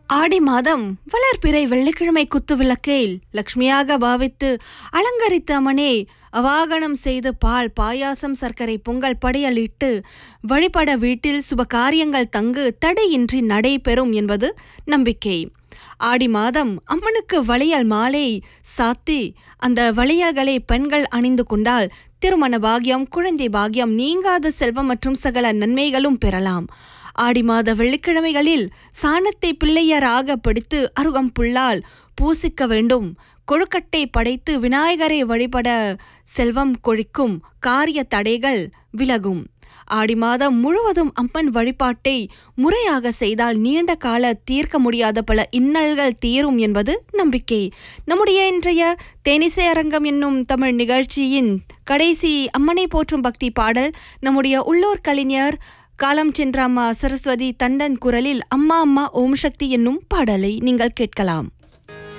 ஆடி மாதம் வளர்பிறை வெள்ளிக்கிழமை குத்து விளக்கேல் லக்ஷ்மியாக பாவித்து அலங்கரித்த அம்மனே அவாகனம் செய்து பால் பாயாசம் சர்க்கரை பொங்கல் படையலிட்டு வழிபட வீட்டில் சுப காரியங்கள் தங்கு தடையின்றி நடைபெறும் என்பது நம்பிக்கை ஆடி மாதம் அம்மனுக்கு வளையல் மாலை சாத்தி அந்த வளையல்களை பெண்கள் அணிந்து கொண்டால் திருமண பாக்கியம் குழந்தை பாக்கியம் நீங்காத செல்வம் மற்றும் சகல நன்மைகளும் பெறலாம் ஆடி மாத வெள்ளிக்கிழமைகளில் சாணத்தை பிள்ளையராக பிடித்து அருகம் புல்லால் பூசிக்க வேண்டும் கொழுக்கட்டை படைத்து விநாயகரை வழிபட செல்வம் கொழிக்கும் காரிய தடைகள் விலகும் ஆடி மாதம் முழுவதும் அம்மன் வழிபாட்டை முறையாக செய்தால் நீண்ட கால தீர்க்க முடியாத பல இன்னல்கள் தீரும் என்பது நம்பிக்கை நம்முடைய இன்றைய தேனிசை அரங்கம் என்னும் தமிழ் நிகழ்ச்சியின் கடைசி அம்மனை போற்றும் பக்தி பாடல் நம்முடைய உள்ளூர் கலைஞர் காலம் சென்ற அம்மா சரஸ்வதி தண்டன் குரலில் அம்மா அம்மா ஓம் சக்தி என்னும் பாடலை நீங்கள் கேட்கலாம்